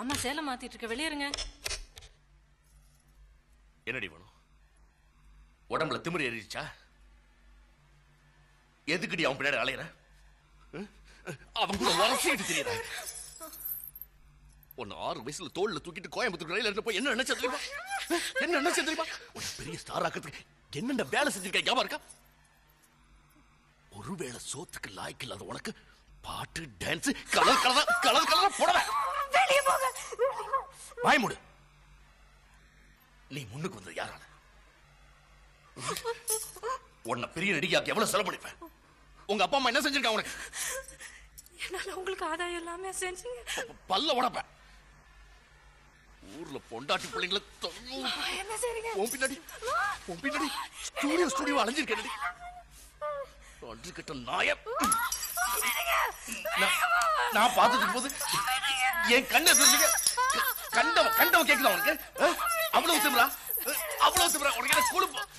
மாமா சேலை மாத்திட்டு இருக்க வெளியேறுங்க என்னடி வேணும் உடம்புல திமிரு ஏறிடுச்சா எதுக்குடி அவன் பின்னாடி அலையிற ம்? அவன் கூட உரசிட்டு தெரியற உன்னை ஆறு வயசுல தோல்ல தூக்கிட்டு கோயம்புத்தூர் ரயில் எடுத்து போய் என்ன நினைச்ச தெரியுமா என்ன நினைச்ச தெரியுமா உன்னை பெரிய ஸ்டார் ஆக்கிறதுக்கு என்னென்ன வேலை செஞ்சிருக்க ஞாபகம் இருக்கா ஒருவேளை சோத்துக்கு லாய்க்கு இல்லாத உனக்கு பாட்டு dance colour colour colour colour போடவே வெளியே போக வாய் மூடு நீ முன்னுக்கு வந்தது யாரால உன்னை பெரிய நடிகையாக்கு எவ்வளவு செலவு பண்ணிப்பேன் உங்க அப்பா அம்மா என்ன செஞ்சிருக்காங்க உனக்கு என்னால உங்களுக்கு ஆதாயம் எல்லாமே செஞ்சீங்க ப- ப- பல்ல உடப்ப ஊர்ல பொண்டாட்டி பிள்ளைங்கள தொ- என்ன செய்றீங்க உன் பின்னாடி உன் பின்னாடி ஸ்டூடியோ ஸ்டூடியோ அலைஞ்சிருக்கேன் அன்று கிட்ட நாய நான்- நான் பார்த்துட்டு போது என் கண்ணை தெரிஞ்சுக்க கண்டவ கண்டவ கேக்குதா உனக்கு அஹ்? அவ்வளவு திமிரா அஹ்? அவ்வளவு திமிரா உனக்கு என்ன ஸ்கூலுக்கு